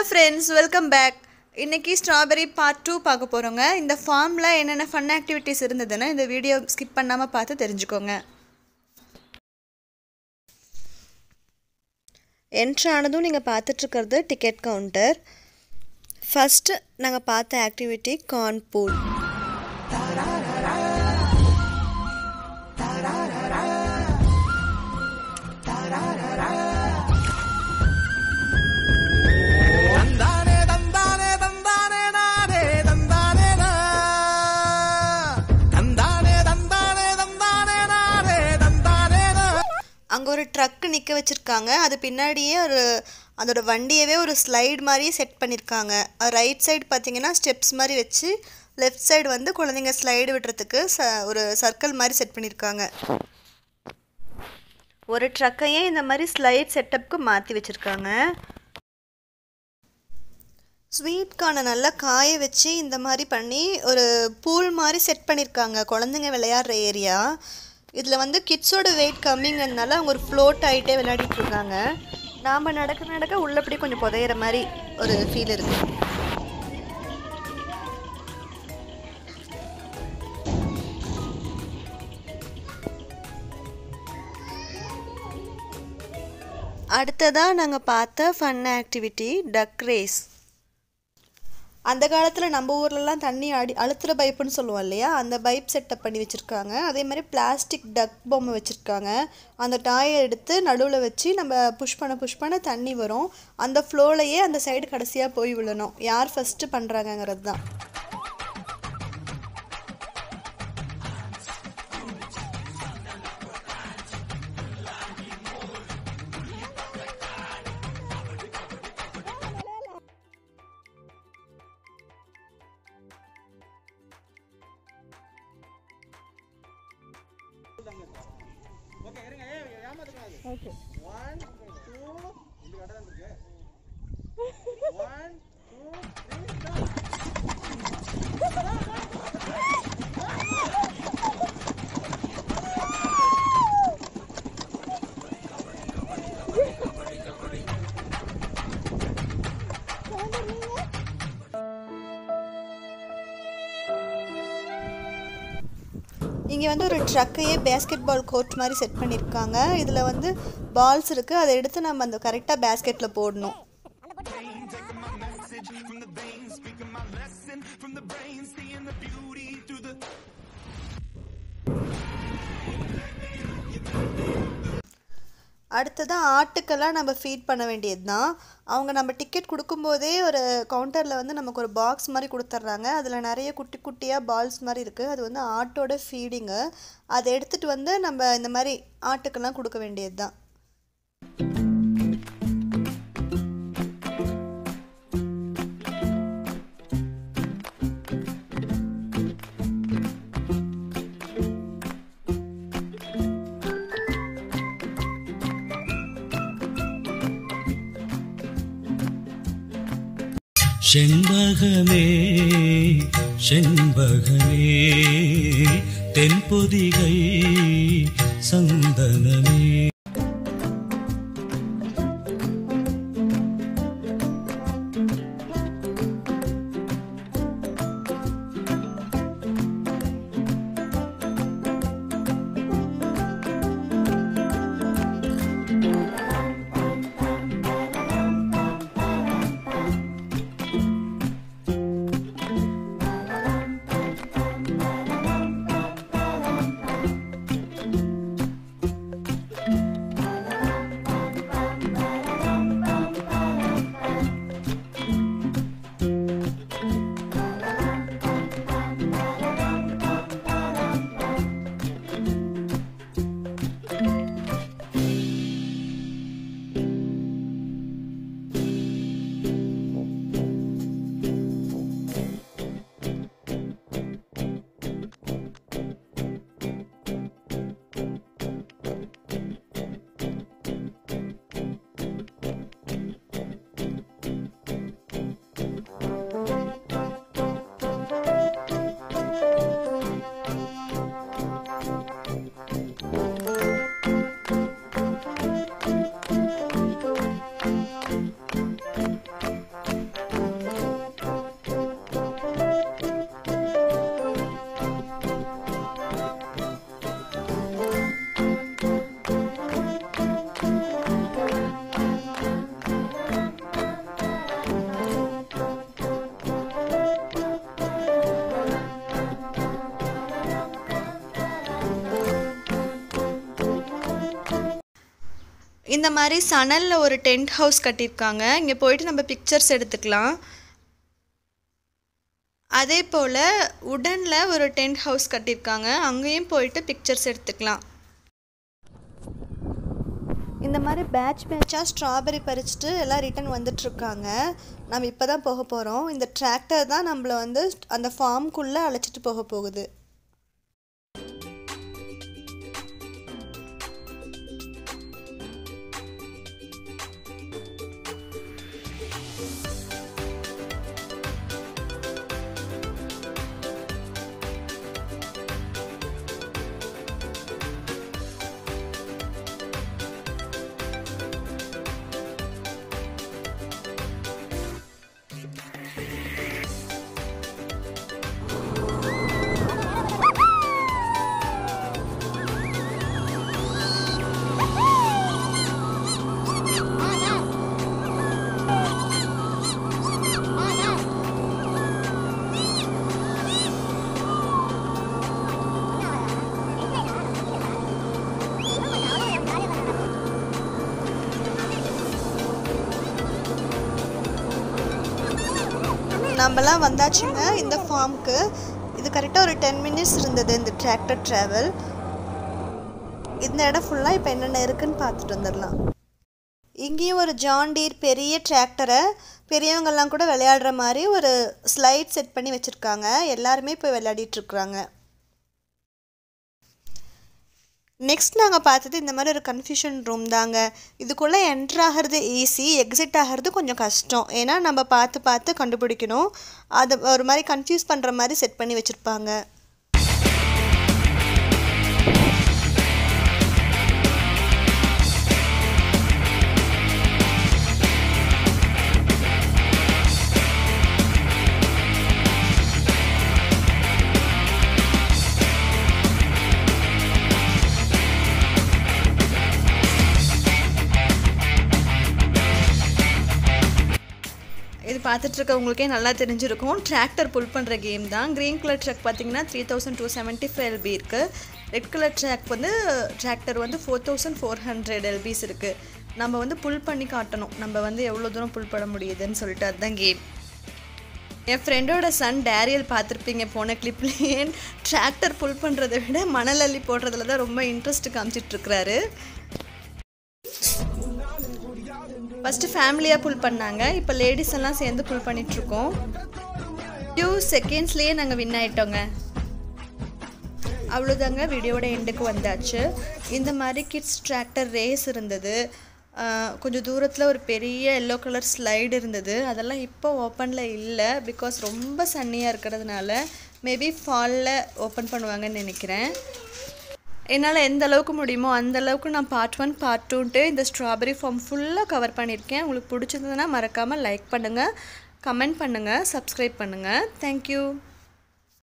Friends welcome back இன்னைக்கு strawberry part two பார்க்க போகிறோங்க இந்த ஃபார்மில் என்னென்ன ஃபன் ஆக்டிவிட்டீஸ் இருந்ததுன்னு இந்த வீடியோ ஸ்கிப் பண்ணாமல் பார்த்து தெரிஞ்சுக்கோங்க என்ட்ரானதும் நீங்கள் பார்த்துட்ருக்கிறது டிக்கெட் கவுண்டர் ஃபஸ்ட்டு நாங்கள் பார்த்த ஆக்டிவிட்டி கார்ன் பூல் தந்தானே தந்தானே தந்தானே நானே தந்தானே நா. தந்தானே தந்தானே தந்தானே நானே தந்தானே நா. அங்கே ஒரு ட்ரக் நிற்க வச்சுருக்காங்க அது பின்னாடியே ஒரு அதோட வண்டியவே ஒரு ஸ்லைடு மாதிரி செட் பண்ணியிருக்காங்க ரைட் சைடு பார்த்தீங்கன்னா ஸ்டெப்ஸ் மாதிரி வச்சு லெஃப்ட் சைடு வந்து குழந்தைங்க ஸ்லைடு விடுறதுக்கு ச ஒரு சர்க்கிள் மாதிரி செட் பண்ணியிருக்காங்க ஒரு ட்ரக்கையே இந்த மாதிரி ஸ்லைட் செட்டப்புக்கு மாற்றி வச்சுருக்காங்க ஸ்வீட் கார்னை நல்லா காய வச்சு இந்த மாதிரி பண்ணி ஒரு பூல் மாதிரி செட் பண்ணியிருக்காங்க குழந்தைங்க விளையாடுற ஏரியா இதில் வந்து கிட்ஸோட வெயிட் கம்மிங்கிறதுனால அவங்க ஒரு ஃப்ளோட் ஆகிட்டே விளையாடிட்டு இருக்காங்க நாம் நடக்க நடக்க உள்ளபடி கொஞ்சம் புதையிற மாதிரி ஒரு ஃபீல் இருக்கு அடுத்ததாக நாங்கள் பார்த்த ஃபன் ஆக்டிவிட்டி டக் ரேஸ் அந்த காலத்தில் நம்ம ஊர்லலாம் தண்ணி அடி அழுத்துற பைப்புன்னு சொல்லுவோம் இல்லையா அந்த பைப் செட்டப் பண்ணி வச்சுருக்காங்க அதே மாதிரி பிளாஸ்டிக் டக் பொம்மை வச்சுருக்காங்க அந்த டாயை எடுத்து நடுவில் வச்சு நம்ம புஷ் பண்ண புஷ் பண்ண தண்ணி வரும் அந்த ஃப்ளோலையே அந்த சைடு கடைசியாக போய் விழணும் யார் ஃபஸ்ட்டு பண்ணுறாங்கங்கிறது தான் One, two, இந்த கடை தான் இருக்கு. One, two, three, start. இங்கே வந்து ஒரு ட்ரக்கையே பேஸ்கெட் பால் கோர்ட் மாதிரி செட் பண்ணியிருக்காங்க இதில் வந்து பால்ஸ் இருக்குது அதை எடுத்து நம்ம அந்த கரெக்டாக பேஸ்கெட்டில் போடணும் அடுத்ததாக ஆட்டுக்கெல்லாம் நம்ம ஃபீட் பண்ண வேண்டியது தான் அவங்க நம்ம டிக்கெட் கொடுக்கும்போதே ஒரு கவுண்டரில் வந்து நமக்கு ஒரு பாக்ஸ் மாதிரி கொடுத்துட்றாங்க அதில் நிறைய குட்டி குட்டியாக பால்ஸ் மாதிரி இருக்குது அது வந்து ஆட்டோட ஃபீடிங்கு அதை எடுத்துகிட்டு வந்து நம்ம இந்த மாதிரி ஆட்டுக்கெல்லாம் கொடுக்க வேண்டியது தான் செண்பகமே செண்பகமே தென்பொதிகை சந்தனமே இந்த மாதிரி சணலில் ஒரு டென்ட் ஹவுஸ் கட்டியிருக்காங்க இங்கே போயிட்டு நம்ம பிக்சர்ஸ் எடுத்துக்கலாம் அதே போல் உடனில் ஒரு டென்ட் ஹவுஸ் கட்டியிருக்காங்க அங்கேயும் போயிட்டு பிக்சர்ஸ் எடுத்துக்கலாம் இந்த மாதிரி பேட்ச் பேட்சாக ஸ்ட்ராபெரி பறிச்சுட்டு எல்லாம் ரிட்டன் வந்துட்டுருக்காங்க நம்ம இப்போ தான் போக போகிறோம் இந்த டிராக்டர் தான் நம்மளை வந்து அந்த ஃபார்ம்குள்ளே அழைச்சிட்டு போக போகுது நம்மலாம் வந்தாச்சுங்க இந்த ஃபார்முக்கு இது கரெக்டாக ஒரு டென் மினிட்ஸ் இருந்தது இந்த டிராக்டர் ட்ராவல் இந்த இடம் ஃபுல்லாக இப்போ என்னென்ன இருக்குன்னு பார்த்துட்டு வந்துடலாம் இங்கேயும் ஒரு ஜாண்டீர் பெரிய டிராக்டரை பெரியவங்கெல்லாம் கூட விளையாடுற மாதிரி ஒரு ஸ்லைட் செட் பண்ணி வச்சுருக்காங்க எல்லாருமே போய் விளையாடிட்டு இருக்கிறாங்க நெக்ஸ்ட் நாங்கள் பார்த்தது இந்த மாதிரி ஒரு கன்ஃபியூஷன் ரூம் தாங்க இதுக்குள்ளே என்ட்ரு ஆகிறது ஈஸி எக்ஸிட் ஆகிறது கொஞ்சம் கஷ்டம் ஏன்னா நம்ம பார்த்து பார்த்து கண்டுபிடிக்கணும் அது ஒரு மாதிரி கன்ஃபியூஸ் பண்ணுற மாதிரி செட் பண்ணி வச்சுருப்பாங்க இது பார்த்துட்டு இருக்கவங்களுக்கே நல்லா தெரிஞ்சிருக்கும் டிராக்டர் புல் பண்ணுற கேம் தான் க்ரீன் கலர் ட்ரக் பார்த்தீங்கன்னா three thousand two seventy five LB இருக்குது ரெட் கலர் ட்ராக் வந்து டிராக்டர் வந்து four thousand four hundred LBs இருக்குது நம்ம வந்து புல் பண்ணி காட்டணும் நம்ம வந்து எவ்வளோ தூரம் புல் பண்ண முடியுதுன்னு சொல்லிட்டு அதுதான் கேம் என் ஃப்ரெண்டோட சன் டேரியல் பார்த்துருப்பீங்க போன கிளிப்லேயே டிராக்டர் புல் பண்ணுறதை விட மணல் அள்ளி போடுறதுல தான் ரொம்ப இன்ட்ரெஸ்ட் காமிச்சிட்ருக்கிறாரு ஃபஸ்ட்டு ஃபேமிலியாக புல் பண்ணாங்க இப்போ லேடிஸ் எல்லாம் சேர்ந்து புல் பண்ணிகிட்ருக்கோம் ஃபியூ செகண்ட்ஸ்லேயே நாங்கள் வின் ஆயிட்டோங்க அவ்வளோதாங்க வீடியோவோட எண்டுக்கு வந்தாச்சு இந்த மாதிரி கிட்ஸ் டிராக்டர் ரேஸ் இருந்தது ஆஹ் கொஞ்சம் தூரத்தில் ஒரு பெரிய எல்லோ கலர் ஸ்லைடு இருந்தது அதெல்லாம் இப்போ ஓப்பனில் இல்லை பிகாஸ் ரொம்ப சன்னியாக இருக்கிறதுனால மேபி ஃபாலில் ஓப்பன் பண்ணுவாங்கன்னு நினைக்கிறேன் என்னால் எந்த அளவுக்கு முடியுமோ அந்த அளவுக்கு நான் பார்ட் ஒன் பார்ட் டூன்ட்டு இந்த ஸ்ட்ராபெரி ஃபார்ம் ஃபுல்லாக கவர் பண்ணியிருக்கேன் உங்களுக்கு பிடிச்சிருந்ததுன்னா மறக்காமல் லைக் பண்ணுங்கள் கமெண்ட் பண்ணுங்கள் சப்ஸ்கிரைப் பண்ணுங்கள் தேங்க்யூ